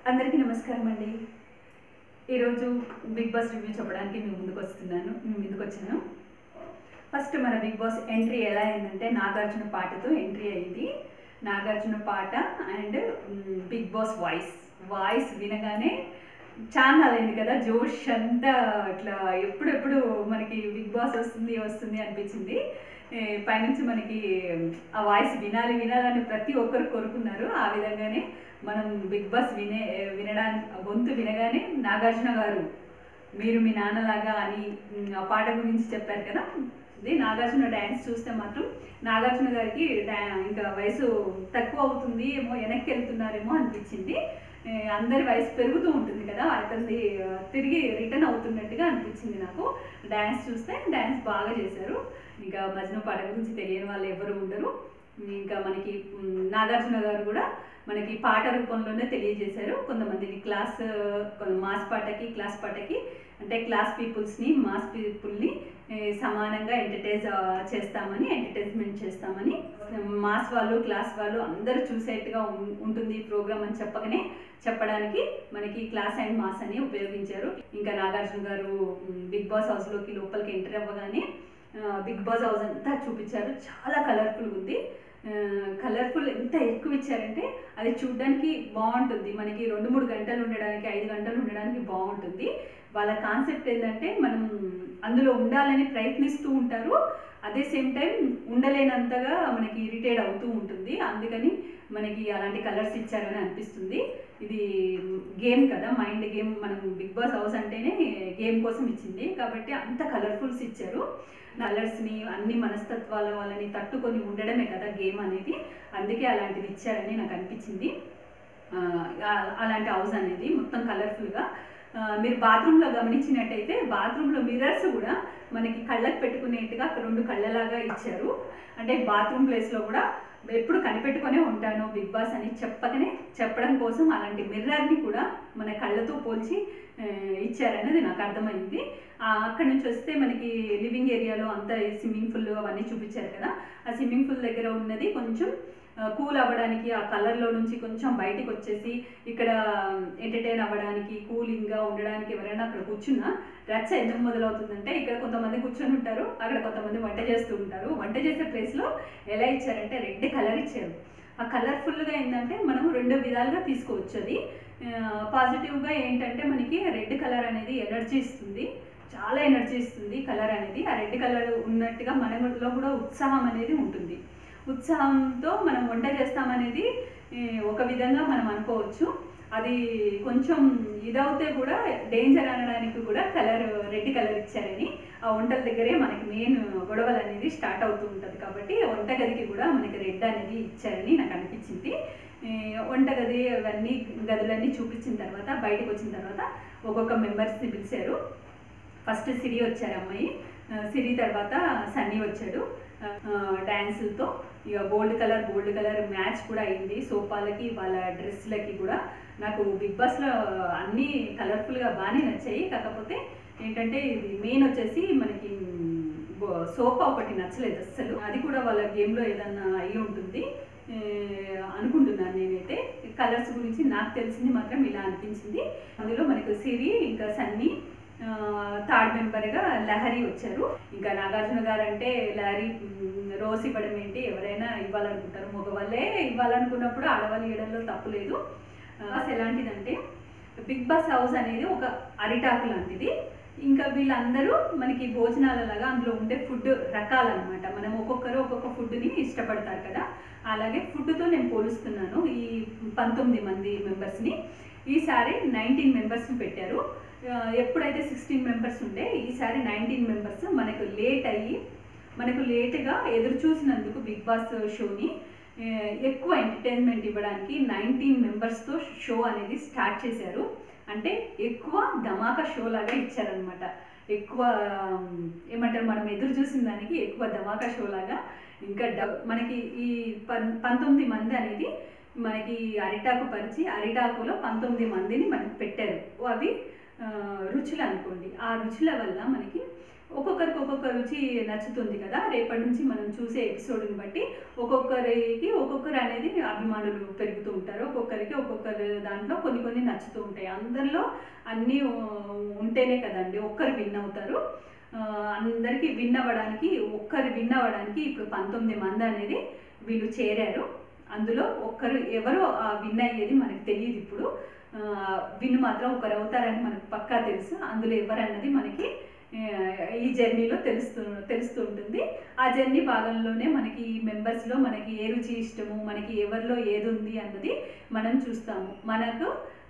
అందరికీ నమస్కారం అండి ఈరోజు బిగ్ బాస్ రివ్యూ చెప్పడానికి మేము ముందుకు వస్తున్నాను మేము ముందుకు వచ్చాను ఫస్ట్ మన బిగ్ బాస్ ఎంట్రీ ఎలా అయిందంటే నాగార్జున పాటతో ఎంట్రీ అయింది నాగార్జున పాట and Bigg Boss voice voice వినగానే చాలా అయింది కదా జోష్ అంతా ఇట్లా ఎప్పుడెప్పుడు మనకి బిగ్ బాస్ వస్తుంది వస్తుంది అనిపించింది ఏ, పైనుంచి మనకి ఆ వాయిస్ వినాలి వినాలని ప్రతి ఒక్కరు కోరుకున్నారు ఆ విధంగానే మనం బిగ్ బాస్ వినే వినడానికి ఆ గొంతు వినగానే నాగార్జున గారు మీరు మీ నాన్నలాగా అని ఉమ్, ఆ పాట గురించి చెప్పారు కదా ఇది నాగార్జున డ్యాన్స్ చూస్తే మాత్రం నాగార్జున గారికి డా ఇంకా వయసు తక్కువ అవుతుంది ఏమో వెనక్కి వెళ్తున్నారేమో అనిపించింది ఏ, అందరి వయసు పెరుగుతూ ఉంటుంది కదా అతనిది ఆ, తిరిగి రిటర్న్ అవుతున్నట్టుగా అనిపించింది నాకు డ్యాన్స్ చూస్తే డ్యాన్స్ బాగా చేశారు ఇంకా మజ్ను పాట గురించి తెలియని వాళ్ళు ఎవరు ఉండరు ఇంకా మనకి ఉమ్, నాగార్జున గారు కూడా మనకి పాట రూపంలోనే తెలియజేశారు కొంతమందిని క్లాస్ కొంత మాస్ పాటకి క్లాస్ పాటకి అంటే క్లాస్ పీపుల్స్ని మాస్ పీపుల్ని ఏ, సమానంగా ఎంటర్టైజ్ చేస్తామని ఎంటర్టైన్మెంట్ చేస్తామని మాస్ వాళ్ళు క్లాస్ వాళ్ళు అందరూ చూసేట్టుగా ఉం- ఉంటుంది ఈ ప్రోగ్రామ్ అని చెప్పగానే చెప్పడానికి మనకి క్లాస్ అండ్ మాస్ అని ఉపయోగించారు ఇంకా నాగార్జున గారు ఉమ్, బిగ్ బాస్ హౌస్లోకి లోపలికి ఎంటర్ అవ్వగానే ఆ, బిగ్ బాస్ హౌస్ అంతా చూపించారు చాలా కలర్ఫుల్ ఉంది కలర్ఫుల్ ఎంత ఎక్కువ ఇచ్చారంటే అది చూడడానికి బాగుంటుంది మనకి రెండు మూడు గంటలు ఉండడానికి ఐదు గంటలు ఉండడానికి బాగుంటుంది వాళ్ళ కాన్సెప్ట్ ఏంటంటే మనం అందులో ఉండాలని ప్రయత్నిస్తూ ఉంటారు అదే సేమ్ టైం ఉండలేనంతగా మనకి ఇరిటేట్ అవుతూ ఉంటుంది అందుకని మనకి అలాంటి కలర్స్ ఇచ్చారని అనిపిస్తుంది ఇది గేమ్ కదా మైండ్ గేమ్ మనం బిగ్ బాస్ హౌస్ అంటేనే గేమ్ కోసం ఇచ్చింది కాబట్టి అంత కలర్ఫుల్స్ ఇచ్చారు కలర్స్ని అన్ని మనస్తత్వాల వాళ్ళని తట్టుకొని ఉండడమే కదా గేమ్ అనేది అందుకే అలాంటిది ఇచ్చారని నాకు అనిపించింది ఆ, ఆ- అలాంటి హౌస్ అనేది మొత్తం కలర్ఫుల్గా మీరు బాత్రూంలో గమనించినట్టయితే బాత్రూంలో మిర్రర్స్ కూడా మనకి కళ్ళకు పెట్టుకునేట్టుగా రెండు కళ్ళలాగా ఇచ్చారు అంటే బాత్రూమ్ ప్లేస్లో కూడా ఎప్పుడు కనిపెట్టుకునే ఉంటాను బిగ్ బాస్ అని చెప్పకనే చెప్పడం కోసం అలాంటి మిర్రర్ని కూడా మన కళ్ళతో పోల్చి ఆ, ఇచ్చారనేది నాకు అర్థమైంది ఆ, అక్కడ నుంచి వస్తే మనకి లివింగ్ ఏరియాలో అంతా స్విమ్మింగ్ పూల్ అవన్నీ చూపించారు కదా ఆ స్విమ్మింగ్ పూల్ దగ్గర ఉన్నది కొంచెం కూల్ అవ్వడానికి ఆ కలర్లో నుంచి కొంచెం బయటికి వచ్చేసి ఇక్కడ ఎంటర్టైన్ అవ్వడానికి కూలింగ్గా ఉండడానికి ఎవరైనా అక్కడ కూర్చున్నా రచ్చ ఎందుకు మొదలవుతుందంటే ఇక్కడ కొంతమంది కూర్చొని ఉంటారు అక్కడ కొంతమంది వంట చేస్తూ ఉంటారు వంట చేసే ప్లేస్లో ఎలా ఇచ్చారంటే రెడ్ కలర్ ఇచ్చారు ఆ కలర్ఫుల్గా ఏంటంటే మనం రెండు విధాలుగా తీసుకోవచ్చు అది పాజిటివ్గా ఏంటంటే మనకి రెడ్ కలర్ అనేది ఎనర్జీ ఇస్తుంది చాలా ఎనర్జీ ఇస్తుంది కలర్ అనేది ఆ రెడ్ కలర్ ఉన్నట్టుగా మనలో కూడా ఉత్సాహం అనేది ఉంటుంది ఉత్సాహంతో మనం వంట చేస్తామనేది ఏ, ఒక విధంగా మనం అనుకోవచ్చు అది కొంచెం ఇదవుతే కూడా డేంజర్ అనడానికి కూడా కలర్ రెడ్ కలర్ ఇచ్చారని ఆ వంటల దగ్గరే మనకి మెయిన్ గొడవలు అనేది స్టార్ట్ అవుతూ ఉంటుంది కాబట్టి వంటగదికి కూడా మనకి రెడ్ అనేది ఇచ్చారని నాకు అనిపించింది ఏ, వంటగది అవన్నీ గదులన్నీ చూపించిన తర్వాత బయటకు వచ్చిన తర్వాత ఒక్కొక్క మెంబర్స్ని పిలిచారు ఫస్ట్ సిరి వచ్చారు అమ్మాయి ఆ, సిరి తర్వాత సన్నీ వచ్చాడు డ్యాన్సులతో ఇక gold colour gold colour match కూడా అయింది సోఫాలకి వాళ్ళ డ్రెస్లకి కూడా నాకు బిగ్ బాస్లో అన్నీ కలర్ఫుల్గా బాగానే నచ్చాయి కాకపోతే ఏంటంటే ఇది మెయిన్ వచ్చేసి మనకి బో- సోఫా ఒకటి నచ్చలేదు అస్సలు అది కూడా వాళ్ళ గేమ్లో ఏదన్నా అయి ఉంటుంది ఏ, అనుకుంటున్నాను నేనైతే కలర్స్ గురించి నాకు తెలిసింది మాత్రం ఇలా అనిపించింది అందులో మనకు సిరి ఇంకా సన్నీ ఆ, థర్డ్ మెంబర్గా లహరి వచ్చారు ఇంకా నాగార్జున గారు అంటే లహరి మ్, రోజ్ ఇవ్వడం ఏంటి ఎవరైనా ఇవ్వాలనుకుంటారు మగవాళ్ళే ఇవ్వాలనుకున్నప్పుడు ఆడవాళ్ళు ఇవ్వడంలో తప్పు లేదు ఆ, అసలు ఎలాంటిదంటే బిగ్ బాస్ హౌస్ అనేది ఒక అరిటాకు లాంటిది ఇంకా వీళ్ళందరూ మనకి భోజనాలలాగా అందులో ఉండే ఫుడ్ రకాలన్నమాట మనం ఒక్కొక్కరు ఒక్కొక్క ఫుడ్ని ఇష్టపడతారు కదా అలాగే ఫుడ్తో నేను పోలుస్తున్నాను ఈ పంతొమ్మిది మంది మెంబర్స్ని ఈసారి నైన్టీన్ మెంబర్స్ని పెట్టారు ఆ, ఎప్పుడైతే సిక్స్టీన్ మెంబర్స్ ఉండే ఈసారి నైన్టీన్ మెంబర్స్ మనకు లేట్ అయ్యి మనకు లేట్గా ఎదురు చూసినందుకు బిగ్ బాస్ షోని ఆ, ఎక్కువ ఎంటర్టైన్మెంట్ ఇవ్వడానికి నైన్టీన్ మెంబర్స్తో షో అనేది స్టార్ట్ చేశారు అంటే ఎక్కువ ధమాకా షో లాగా ఇచ్చారనమాట ఎక్కువ ఆమ్, ఏమంటారు మనం ఎదురు చూసిన దానికి ఎక్కువ ధమాకా షో లాగా ఇంకా డ- మనకి ఈ పన్ పంతొమ్మిది మంది అనేది మనకి అరిటాకు పరిచి అరిటాకులో పంతొమ్మిది మందిని మనకి పెట్టారు అవి ఆ, రుచులు అనుకోండి ఆ రుచుల వల్ల మనకి ఒక్కొక్కరికి ఒక్కొక్క రుచి నచ్చుతుంది కదా రేపటి నుంచి మనం చూసే ఎపిసోడ్ని బట్టి ఒక్కొక్కరికి ఒక్కొక్కరు అనేది అభిమానులు పెరుగుతూ ఉంటారు ఒక్కొక్కరికి ఒక్కొక్క ఒక్కొక్కరు దాంట్లో కొన్ని కొన్ని నచ్చుతూ ఉంటాయి అందరిలో అన్నీ ఉంటేనే కదండి ఒక్కరు విన్ అవుతారు ఆ, అందరికీ విన్ అవ్వడానికి ఒక్కరు విన్ అవ్వడానికి ఇప్పుడు పంతొమ్మిది మంది అనేది వీళ్ళు చేరారు అందులో ఒక్కరు ఎవరో ఆ విన్ అయ్యేది మనకు తెలియదు ఇప్పుడు ఆ, విన్ మాత్రం ఒకరు అవుతారని మనకు పక్కా తెలుసు అందులో ఎవరన్నది మనకి ఆ, ఈ జర్నీలో తెలుస్తూ తెలుస్తూ ఉంటుంది ఆ జర్నీ భాగంలోనే మనకి ఈ మెంబర్స్లో మనకి ఏ రుచి ఇష్టము మనకి ఎవరిలో ఏది ఉంది అన్నది మనం చూస్తాము మనకు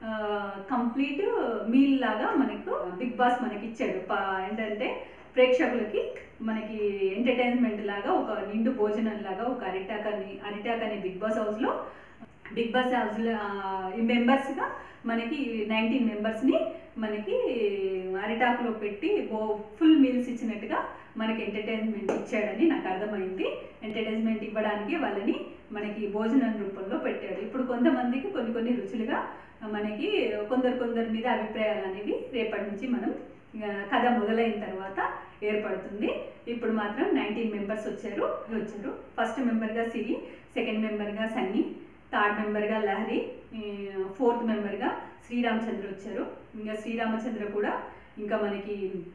కంప్లీట్ మీల్ లాగా మనకు బిగ్ బాస్ మనకి ఇచ్చాడు పా- ఏంటంటే ప్రేక్షకులకి మనకి ఎంటర్టైన్మెంట్ లాగా ఒక నిండు భోజనం లాగా ఒక అరిటాక్ అని అరిటాక్ అనే బిగ్ బాస్ హౌస్లో బిగ్ బాస్ హౌస్లో ఈ మెంబర్స్గా మనకి నైన్టీన్ మెంబర్స్ని మనకి అరిటాకులో పెట్టి ఓ ఫుల్ మీల్స్ ఇచ్చినట్టుగా మనకి ఎంటర్టైన్మెంట్ ఇచ్చాడని నాకు అర్థమైంది ఎంటర్టైన్మెంట్ ఇవ్వడానికి వాళ్ళని మనకి భోజనం రూపంలో పెట్టాడు ఇప్పుడు కొంతమందికి కొన్ని కొన్ని రుచులుగా మనకి కొందరు కొందరి మీద అభిప్రాయాలు అనేవి రేపటి నుంచి మనం ఆ, కథ మొదలైన తర్వాత ఏర్పడుతుంది ఇప్పుడు మాత్రం నైన్టీన్ మెంబర్స్ వచ్చారు వచ్చారు ఫస్ట్ మెంబర్గా సిరి సెకండ్ మెంబర్గా సన్నీ థర్డ్ మెంబర్గా లహరి ఫోర్త్ మెంబర్గా శ్రీరామచంద్ర వచ్చారు ఇంకా శ్రీరామచంద్ర కూడా ఇంకా మనకి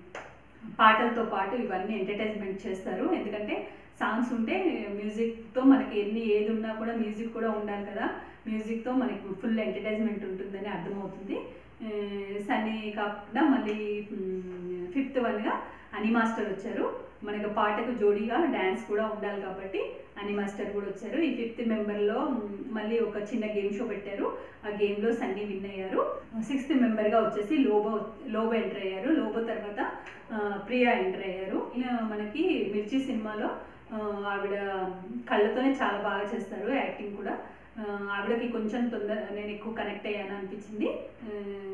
పాటలతో పాటు ఇవన్నీ ఎంటర్టైన్మెంట్ చేస్తారు ఎందుకంటే సాంగ్స్ ఉంటే మ్యూజిక్తో మనకి ఎన్ని ఏది ఉన్నా కూడా మ్యూజిక్ కూడా ఉండాలి కదా మ్యూజిక్తో మనకి ఫుల్ ఎంటర్టైన్మెంట్ ఉంటుందని అర్థమవుతుంది ఆ, సన్నీ కాకుండా మళ్ళీ ఫిఫ్త్ వన్గా అని మాస్టర్ వచ్చారు మనకి పాటకు జోడీగా డ్యాన్స్ కూడా ఉండాలి కాబట్టి అని మాస్టర్ కూడా వచ్చారు ఈ ఫిఫ్త్ మెంబర్లో మళ్ళీ ఒక చిన్న గేమ్ షో పెట్టారు ఆ గేమ్లో సన్నీ విన్ అయ్యారు సిక్స్త్ మెంబర్గా వచ్చేసి లోబో లోబో ఎంటర్ అయ్యారు లోబో తర్వాత ఆ, ప్రియా ఎంటర్ అయ్యారు ఈయన మనకి మిర్చి సినిమాలో ఆ, ఆవిడ కళ్ళతోనే చాలా బాగా చేస్తారు యాక్టింగ్ కూడా ఆ, ఆవిడకి కొంచెం తొందర నేను ఎక్కువ కనెక్ట్ అయ్యాను అనిపించింది ఆ,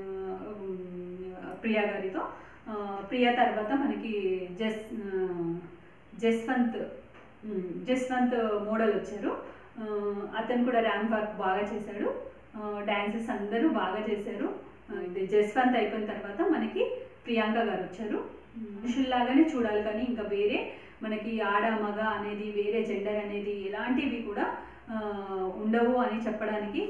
ఉమ్, ప్రియా గారితో ఆ, ప్రియా తర్వాత మనకి జస్ ఆ, జస్వంత్ ఉమ్, జస్వంత్ మోడల్ వచ్చారు ఆ, అతను కూడా ర్యాంప్ వర్క్ బాగా చేశాడు డ్యాన్సెస్ అందరూ బాగా చేశారు ఆ, ఇది జస్వంత్ అయిపోయిన తర్వాత మనకి ప్రియాంక గారు వచ్చారు మనుషుల్లాగానే చూడాలి కానీ ఇంకా వేరే మనకి ఆడ మగ అనేది వేరే జెండర్ అనేది ఎలాంటివి కూడా ఆ, ఉండవు అని చెప్పడానికి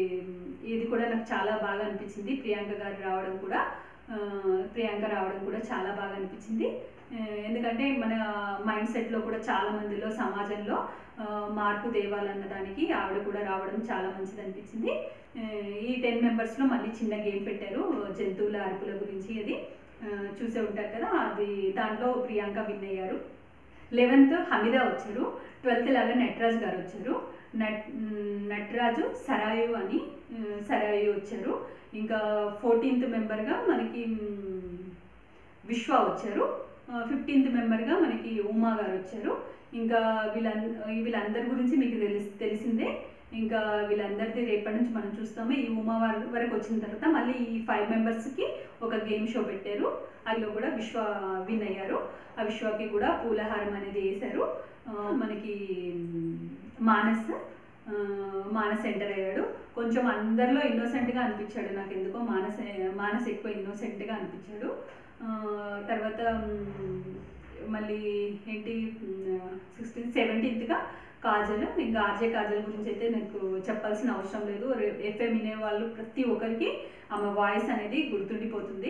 ఇది కూడా నాకు చాలా బాగా అనిపించింది ప్రియాంక గారు రావడం కూడా ఆ, ప్రియాంక రావడం కూడా చాలా బాగా అనిపించింది ఆ, ఎందుకంటే మన మైండ్ సెట్లో కూడా చాలా మందిలో సమాజంలో ఆ, మార్పు తేవాలన్న దానికి ఆవిడ కూడా రావడం చాలా మంచిది అనిపించింది ఆ, ఈ టెన్ మెంబర్స్లో మళ్ళీ చిన్న గేమ్ పెట్టారు జంతువుల అరుపుల గురించి అది ఆ, చూసే ఉంటారు కదా అది దాంట్లో ప్రియాంక విన్ అయ్యారు లెవెన్త్ హమీదా వచ్చారు ట్వెల్త్ లాగా నటరాజ్ గారు వచ్చారు నట్ మ్, నటరాజు సరాయు అని ఆ, సరాయు వచ్చారు ఇంకా ఫోర్టీన్త్ మెంబర్గా మనకి మ్, విశ్వ వచ్చారు ఫిఫ్టీన్త్ మెంబర్గా మనకి ఉమా గారు వచ్చారు ఇంకా వీళ్ళంద వీళ్ళందరి గురించి మీకు తెలిసి తెలిసిందే ఇంకా వీళ్ళందరిది రేపటి నుంచి మనం చూస్తాము ఈ ఉమా వారి వరకు వచ్చిన తర్వాత మళ్ళీ ఈ ఫైవ్ మెంబర్స్కి ఒక గేమ్ షో పెట్టారు అందులో కూడా విశ్వ విన్ అయ్యారు ఆ విశ్వకి కూడా పూలహారం అనేది వేశారు ఆ, మనకి మ్, మానస్ ఆ, మానస్ ఎంటర్ అయ్యాడు కొంచెం అందరిలో ఇన్నోసెంట్గా అనిపించాడు నాకు ఎందుకో మానస్ మానస్ ఎక్కువ ఇన్నోసెంట్గా అనిపించాడు ఆ, తర్వాత మ్, మళ్ళీ ఏంటి సిక్స్టీన్త్ సెవెంటీన్త్గా కాజల్ ఇంకా ఆర్జే కాజల్ గురించి అయితే నాకు చెప్పాల్సిన అవసరం లేదు ఎఫ్ఎం వినే వాళ్ళు ప్రతి ఒక్కరికి ఆమె వాయిస్ అనేది గుర్తుండిపోతుంది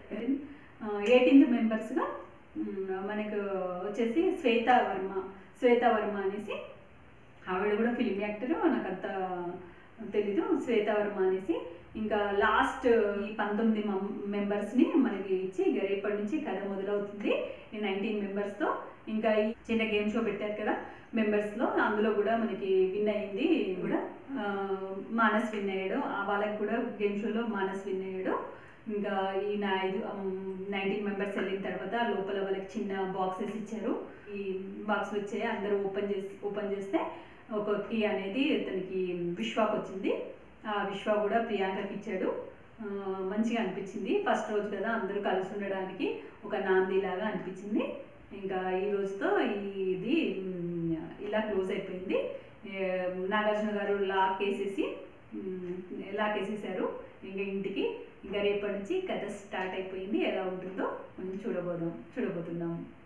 ఎయిటీన్త్ మెంబర్స్గా మనకు వచ్చేసి శ్వేత వర్మ శ్వేత వర్మ అనేసి ఆవిడ కూడా ఫిలిం యాక్టర్ నాకు అంత తెలీదు శ్వేత వర్మ అనేసి ఇంకా లాస్ట్ ఈ పంతొమ్మిది మెంబర్స్ని మనకి ఇచ్చి ఇక రేపటి నుంచి కథ మొదలవుతుంది ఈ నైన్టీన్ మెంబర్స్తో ఇంకా ఈ చిన్న గేమ్ షో పెట్టారు కదా మెంబర్స్లో అందులో కూడా మనకి విన్ అయింది కూడా ఆ, మానస్ విన్ అయ్యాడు ఆ వాళ్ళకి కూడా గేమ్ షోలో మానస్ విన్ అయ్యాడు ఇంకా ఈ నా ఐదు నైన్టీన్ మెంబర్స్ వెళ్ళిన తర్వాత లోపల వాళ్ళకి చిన్న బాక్సెస్ ఇచ్చారు ఈ బాక్స్ వచ్చాయి అందరూ ఓపెన్ చేసి ఓపెన్ చేస్తే ఒక కీ అనేది ఇతనికి విశ్వాకి వచ్చింది ఆ విశ్వ కూడా ప్రియాంకకి ఇచ్చాడు ఆ, మంచిగా అనిపించింది ఫస్ట్ రోజు కదా అందరూ కలిసి ఉండడానికి ఒక నాంది లాగా అనిపించింది ఇంకా ఈ రోజుతో ఈ- ఇది మ్, ఇలా క్లోజ్ అయిపోయింది ఏ, నాగార్జున గారు లాక్ వేసేసి మ్, లాక్ వేసేసారు ఇంకా ఇంటికి ఇంకా రేపటి నుంచి కథ స్టార్ట్ అయిపోయింది ఎలా ఉంటుందో మనం చూడబోదాం చూడబోతున్నాము